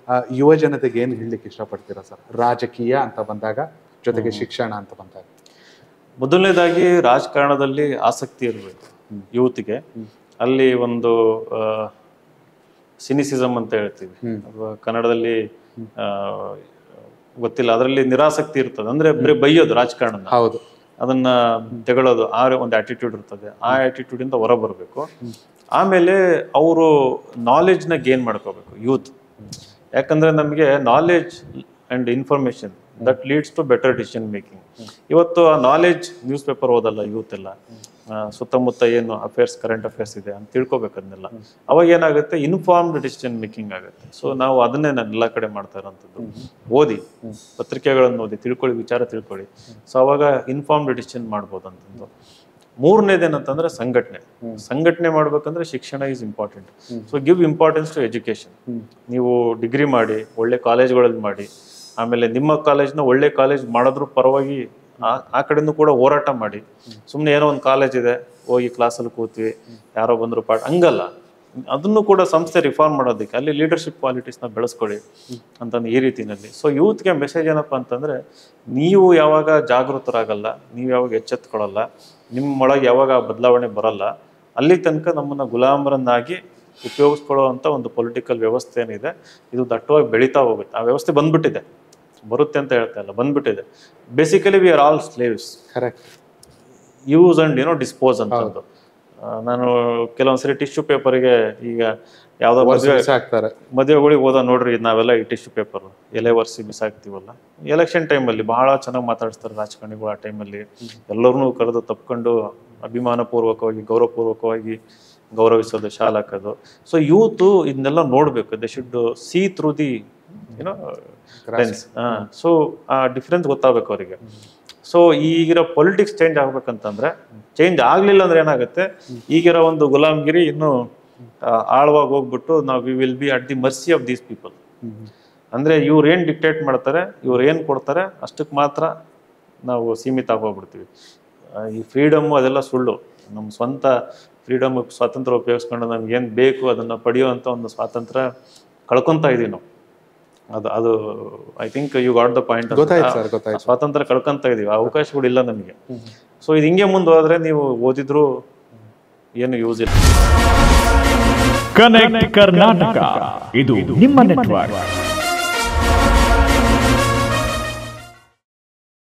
ಆ, ಯುವ ಜನತೆಗೆ ಏನು ಹೇಳಲಿಕ್ಕೆ ಇಷ್ಟಪಡ್ತೀರಾ ಸರ್ ರಾಜಕೀಯ ಅಂತ ಬಂದಾಗ ಜೊತೆಗೆ ಶಿಕ್ಷಣ ಅಂತ ಬಂದಾಗ ಮೊದಲನೇದಾಗಿ ರಾಜಕಾರಣದಲ್ಲಿ ಆಸಕ್ತಿ ಇರಬೇಕು ಯೂತ್ಗೆ ಅಲ್ಲಿ ಒಂದು ಸಿನಿಸಿಸಮ್ ಅಂತ ಹೇಳ್ತೀವಿ ಅಥವಾ ಕನ್ನಡದಲ್ಲಿ ಆ, ಗೊತ್ತಿಲ್ಲ ಅದರಲ್ಲಿ ನಿರಾಸಕ್ತಿ ಇರ್ತದೆ ಅಂದ್ರೆ ಬರೀ ಬೈಯೋದು ರಾಜಕಾರಣನ ಹೌದು ಅದನ್ನ ತೆಗಳೋದು ಆ ಒಂದು ಆಟಿಟ್ಯೂಡ್ ಇರ್ತದೆ ಆ ಆಟಿಟ್ಯೂಡ್ ಇಂದ ಹೊರ ಬರಬೇಕು ಆಮೇಲೆ ಅವರು ನಾಲೆಜ್ನ ಗೇನ್ ಮಾಡ್ಕೋಬೇಕು ಯೂತ್ ಯಾಕಂದ್ರೆ ನಮಗೆ knowledge and information that leads to better decision making ಇವತ್ತು ಆ ನಾಲೆಜ್ ನ್ಯೂಸ್ ಪೇಪರ್ ಓದಲ್ಲ ಯೂತ್ ಎಲ್ಲ ಆ, ಸುತ್ತಮುತ್ತ ಏನು ಅಫೇರ್ಸ್ ಕರೆಂಟ್ ಅಫೇರ್ಸ್ ಇದೆ ಅಂತ ತಿಳ್ಕೊಬೇಕು ಅದನ್ನೆಲ್ಲ ಅವಾಗ ಏನಾಗುತ್ತೆ ಇನ್ಫಾರ್ಮ್ಡ್ ಡಿಸಿಷನ್ ಮೇಕಿಂಗ್ ಆಗುತ್ತೆ ಸೊ ನಾವು ಅದನ್ನೇ ನಾನು ಎಲ್ಲ ಕಡೆ ಮಾಡ್ತಾ ಇರೋಂಥದ್ದು ಓದಿ ಪತ್ರಿಕೆಗಳನ್ನು ಓದಿ ತಿಳ್ಕೊಳ್ಳಿ ವಿಚಾರ ತಿಳ್ಕೊಳ್ಳಿ ಸೊ ಅವಾಗ ಇನ್ಫಾರ್ಮ್ಡ್ ಡಿಸಿಷನ್ ಮಾಡ್ಬೋದು ಅಂತಂದು ಮೂರನೇದೇನಂತಂದ್ರೆ ಸಂಘಟನೆ ಸಂಘಟನೆ ಮಾಡ್ಬೇಕಂದ್ರೆ ಶಿಕ್ಷಣ is important so give importance to education ನೀವು ಡಿಗ್ರಿ ಮಾಡಿ ಒಳ್ಳೆ ಕಾಲೇಜ್ಗಳಲ್ಲಿ ಮಾಡಿ ಆಮೇಲೆ ನಿಮ್ಮ ಕಾಲೇಜ್ನ ಒಳ್ಳೆ ಕಾಲೇಜ್ ಮಾಡೋದ್ರ ಪರವಾಗಿ ಆ- ಆ ಕಡೆನೂ ಕೂಡ ಹೋರಾಟ ಮಾಡಿ ಸುಮ್ಮನೆ ಏನೋ ಒಂದು ಕಾಲೇಜ್ ಇದೆ ಹೋಗಿ ಕ್ಲಾಸಲ್ಲಿ ಕೂತ್ವಿ ಯಾರೋ ಬಂದ್ರು ಪಾಠ ಹಂಗಲ್ಲ ಅದನ್ನು ಕೂಡ ಸಂಸ್ಥೆ ರಿಫಾರ್ಮ್ ಮಾಡೋದಕ್ಕೆ ಅಲ್ಲಿ ಲೀಡರ್ಶಿಪ್ ಕ್ವಾಲಿಟೀಸ್ನ ಬೆಳೆಸ್ಕೊಳ್ಳಿ ಅಂತಂದು ಈ ರೀತಿನಲ್ಲಿ ಸೊ ಯೂತ್ಗೆ ಮೆಸೇಜ್ ಏನಪ್ಪ ಅಂತಂದ್ರೆ ನೀವು ಯಾವಾಗ ಜಾಗೃತರಾಗಲ್ಲ ನೀವು ಯಾವಾಗ ಎಚ್ಚೆತ್ಕೊಳ್ಳಲ್ಲ ನಿಮ್ಮೊಳಗೆ ಯಾವಾಗ ಆ ಬದಲಾವಣೆ ಬರಲ್ಲ ಅಲ್ಲಿ ತನಕ ನಮ್ಮನ್ನ ಗುಲಾಮರನ್ನಾಗಿ ಉಪಯೋಗಿಸ್ಕೊಳ್ಳುವಂಥ ಒಂದು ಪೊಲಿಟಿಕಲ್ ವ್ಯವಸ್ಥೆ ಏನಿದೆ ಇದು ದಟ್ಟವಾಗಿ ಬೆಳೀತಾ ಹೋಗುತ್ತೆ ಆ ವ್ಯವಸ್ಥೆ ಬಂದ್ಬಿಟ್ಟಿದೆ ಬರುತ್ತೆ ಅಂತ ಹೇಳ್ತಾ ಇಲ್ಲ ಬಂದ್ಬಿಟ್ಟಿದೆ basically we are all slaves correct use and ಏನೋ ಡಿಸ್ಪೋಸ್ ಅಂತಂದು ಆ, ನಾನು ಕೆಲವೊಂದ್ಸರಿ ಟಿಶ್ಯೂ ಪೇಪರ್ಗೆ ಈಗ ಯಾವ್ದೋ ಮದುವೆ ಆಗ್ತಾರೆ ಮದುವೆಗಳಿಗೆ ಹೋದ ನೋಡ್ರಿ ಇದ್ ನಾವೆಲ್ಲ ಈ ಟಿಶ್ಯೂ ಪೇಪರ್ ಎಲೆ ಒರೆಸಿ ಬಿಸಾಕ್ತಿವಲ್ಲ ಎಲೆಕ್ಷನ್ ಟೈಮಲ್ಲಿ ಬಹಳ ಚೆನ್ನಾಗಿ ಮಾತಾಡಿಸ್ತಾರೆ ರಾಜಕಾರಣಿಗಳು ಆ ಟೈಮಲ್ಲಿ ಎಲ್ಲರನ್ನೂ ಕರೆದು ತಪ್ಕೊಂಡು ಅಭಿಮಾನಪೂರ್ವಕವಾಗಿ ಗೌರವಪೂರ್ವಕವಾಗಿ ಗೌರವಿಸೋದು ಶಾಲೆ ಹಾಕೋದು ಸೊ ಯೂತು ಇದನ್ನೆಲ್ಲ ನೋಡ್ಬೇಕು they should see through the ಏನೋ ಲೆನ್ಸ್ ಸೊ ಆ ಡಿಫ್ರೆನ್ಸ್ ಗೊತ್ತಾಗಬೇಕು ಅವರಿಗೆ ಸೊ ಈಗಿರೋ ಪೊಲಿಟಿಕ್ಸ್ ಚೇಂಜ್ ಆಗ್ಬೇಕಂತಂದ್ರೆ ಚೇಂಜ್ ಆಗ್ಲಿಲ್ಲ ಅಂದ್ರೆ ಏನಾಗುತ್ತೆ ಈಗಿರೋ ಒಂದು ಗುಲಾಮ್ಗಿರಿ ಇನ್ನು ಆ, ಆಳವಾಗಿ ಹೋಗ್ಬಿಟ್ಟು ನಾವು we will be at the mercy of these people ಅಂದ್ರೆ ಇವ್ರು ಏನ್ ಡಿಕ್ಟೇಟ್ ಮಾಡ್ತಾರೆ ಇವ್ರು ಏನ್ ಕೊಡ್ತಾರೆ ಅಷ್ಟಕ್ಕೆ ಮಾತ್ರ ನಾವು ಸೀಮಿತ ಆಗೋಗ್ಬಿಡ್ತೀವಿ ಆ, ಈ ಫ್ರೀಡಮ್ ಅದೆಲ್ಲ ಸುಳ್ಳು ನಮ್ಮ ಸ್ವಂತ ಫ್ರೀಡಮ್ ಸ್ವಾತಂತ್ರ್ಯ ಉಪಯೋಗಿಸ್ಕೊಂಡು ನಮ್ಗೆ ಏನ್ ಬೇಕು ಅದನ್ನ ಪಡೆಯುವಂತ ಒಂದು ಸ್ವಾತಂತ್ರ್ಯ ಕಳ್ಕೊಂತ ಇದೀವಿ ನಾವು ಅದು ಅದು I think you got the point ಗೊತ್ತಾಯ್ತು ಸರ್ ಗೊತ್ತಾಯ್ತು ಸ್ವಾತಂತ್ರ್ಯ ಕಳ್ಕೊಂತ ಇದೀವಿ ಆ ಅವಕಾಶಗಳು ಇಲ್ಲ ನಮಗೆ ಸೊ ಇದು ಹಿಂಗೆ ಮುಂದೆ ಹೋದ್ರೆ ನೀವು ಓದಿದ್ರು ಏನು ಯೂಸ್ ಇಲ್ಲ ಕನೆಕ್ಟ್ ಕರ್ನಾಟಕ ಇದು ನಿಮ್ಮ ನೆಟ್ವರ್ಕ್